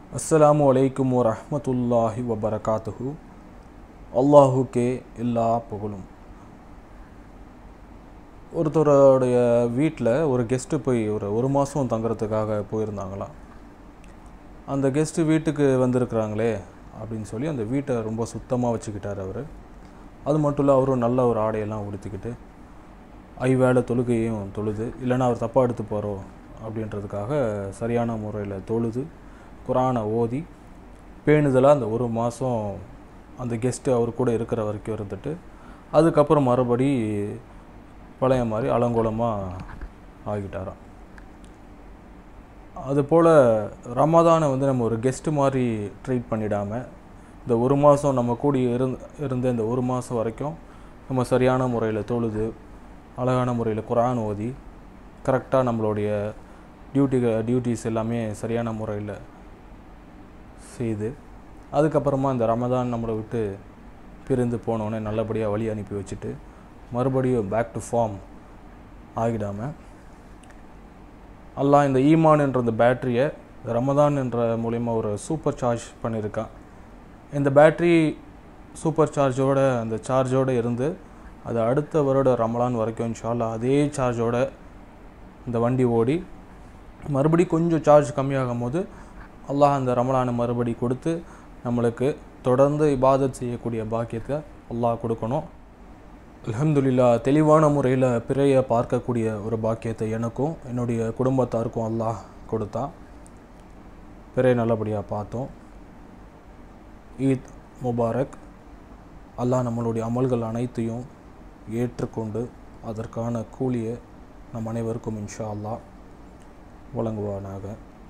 அஸ்ஸலாமு அலைக்கும் வரஹ்மத்துல்லாஹி வபரகாத்துஹு அல்லாஹுக்கே எல்லா புகழும் ஒருத்தருடைய வீட்டில் ஒரு கெஸ்ட்டு போய் ஒரு ஒரு மாதம் தங்குறதுக்காக போயிருந்தாங்களாம் அந்த கெஸ்ட்டு வீட்டுக்கு வந்திருக்கிறாங்களே அப்படின்னு சொல்லி அந்த வீட்டை ரொம்ப சுத்தமாக வச்சுக்கிட்டார் அவர் அது மட்டும் இல்லை அவரும் நல்ல ஒரு ஆடையெல்லாம் உடுத்திக்கிட்டு ஐவேளை தொழுகையும் தொழுது இல்லைன்னா அவர் தப்பாக எடுத்து போகிறோம் அப்படின்றதுக்காக சரியான முறையில் தொழுது குரானை ஓதி பேணுதலாக அந்த ஒரு மாதம் அந்த கெஸ்ட்டு அவர் கூட இருக்கிற வரைக்கும் இருந்துட்டு அதுக்கப்புறம் மறுபடி பழைய மாதிரி அலங்கோலமாக ஆகிட்டாராம் அதுபோல் ரமதானை வந்து நம்ம ஒரு கெஸ்ட்டு மாதிரி ட்ரீட் பண்ணிடாமல் இந்த ஒரு மாதம் நம்ம கூடி இருந் இருந்த இந்த ஒரு மாதம் வரைக்கும் நம்ம சரியான முறையில் தொழுது அழகான முறையில் குரான் ஓதி கரெக்டாக நம்மளுடைய டியூட்டி டியூட்டிஸ் எல்லாமே சரியான முறையில் செய்து அதுக்கப்புறமா இந்த ரமதான் நம்மளை விட்டு பிரிந்து போனோடனே நல்லபடியாக வழி அனுப்பி வச்சுட்டு மறுபடியும் பேக் டு ஃபார்ம் ஆகிடாமல் அல்லாஹ் இந்த ஈமான் என்ற இந்த பேட்டரியை ரமதான் என்ற மூலிமா ஒரு சூப்பர் சார்ஜ் பண்ணியிருக்கான் இந்த பேட்ரி சூப்பர் சார்ஜோட அந்த சார்ஜோடு இருந்து அது அடுத்த வருட ரமலான் வரைக்கும் இன்ஷால்லா அதே சார்ஜோட இந்த வண்டி ஓடி மறுபடி கொஞ்சம் சார்ஜ் கம்மியாகும் போது அல்லாஹ் அந்த ரமலானை மறுபடி கொடுத்து நம்மளுக்கு தொடர்ந்து இபாதத் செய்யக்கூடிய பாக்கியத்தை அல்லாஹ் கொடுக்கணும் அல்ஹம்துலில்லா தெளிவான முறையில் பிறையை பார்க்கக்கூடிய ஒரு பாக்கியத்தை எனக்கும் என்னுடைய குடும்பத்தாருக்கும் அல்லாஹ் கொடுத்தான் பிறை நல்லபடியாக பார்த்தோம் ஈத் முபாரக் அல்லாஹ் நம்மளுடைய அமல்கள் அனைத்தையும் ஏற்றுக்கொண்டு அதற்கான கூலியை நம் அனைவருக்கும் இன்ஷா அல்லாஹ் வழங்குவானாக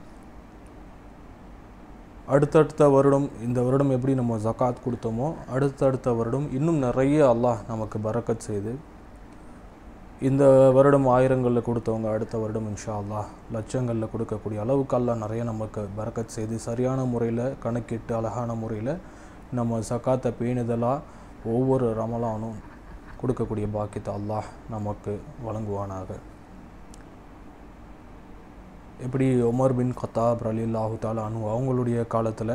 அடுத்தடுத்த வருடம் இந்த வருடம் எப்படி நம்ம ஜக்காத் கொடுத்தோமோ அடுத்தடுத்த வருடம் இன்னும் நிறைய அல்லாஹ் நமக்கு பரக்கத் செய்து இந்த வருடம் ஆயிரங்களில் கொடுத்தவங்க அடுத்த வருடம் இன்ஷா அல்லாஹ் லட்சங்களில் கொடுக்கக்கூடிய அளவுக்கு அல்லாஹ் நிறைய நமக்கு பரக்கத் செய்து சரியான முறையில் கணக்கிட்டு அழகான முறையில் நம்ம ஜக்காத்தை பேணுதலாக ஒவ்வொரு ரமலானும் கொடுக்கக்கூடிய பாக்கியத்தை அல்லாஹ் நமக்கு வழங்குவானாக எப்படி உமர் பின் கத்தாப் அலி அல்லாஹு தாலா அனு அவங்களுடைய காலத்தில்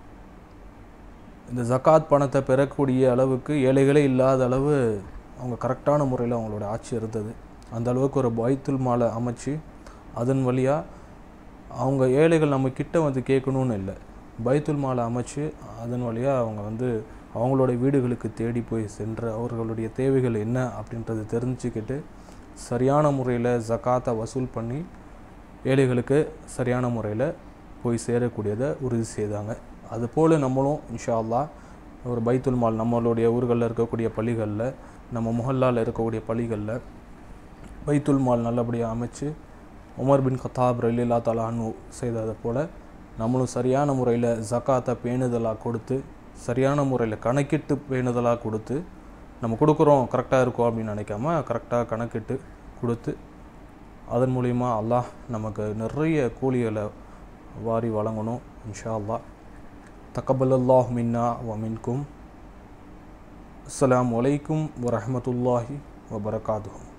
இந்த ஜக்காத் பணத்தை பெறக்கூடிய அளவுக்கு ஏழைகளே இல்லாத அளவு அவங்க கரெக்டான முறையில் அவங்களோட ஆட்சி இருந்தது அந்த அளவுக்கு ஒரு பைத்துல் மாலை அமைச்சு அதன் வழியாக அவங்க ஏழைகள் நம்ம கிட்ட வந்து கேட்கணும்னு இல்லை பைத்துல் மாலை அமைச்சு அதன் வழியாக அவங்க வந்து அவங்களோட வீடுகளுக்கு தேடி போய் சென்று அவர்களுடைய தேவைகள் என்ன அப்படின்றது தெரிஞ்சுக்கிட்டு சரியான முறையில் ஜக்காத்தை வசூல் பண்ணி ஏழைகளுக்கு சரியான முறையில் போய் சேரக்கூடியதை உறுதி செய்தாங்க அதுபோல் நம்மளும் இன்ஷா அல்லா ஒரு பைத்துல் மால் நம்மளுடைய ஊர்களில் இருக்கக்கூடிய பள்ளிகளில் நம்ம முஹல்லாவில் இருக்கக்கூடிய பள்ளிகளில் பைத்துல் மால் நல்லபடியாக அமைச்சு உமர் பின் கத்தாப் ரலில்லா தலானு செய்ததை போல் நம்மளும் சரியான முறையில் ஜக்காத்தை பேணுதலாக கொடுத்து சரியான முறையில் கணக்கிட்டு பேணுதலாக கொடுத்து நம்ம கொடுக்குறோம் கரெக்டாக இருக்கோம் அப்படின்னு நினைக்காம கரெக்டாக கணக்கிட்டு கொடுத்து அதன் மூலிமா அல்லாஹ் நமக்கு நிறைய கூலிகளை வாரி வழங்கணும் இன்ஷா அல்லாஹ் தக்கபல்லாஹ் மின்னா வ மின்கும் அஸ்லாம் வலைக்கும் வரமத்துல்லாஹி வபரகாத்துஹூ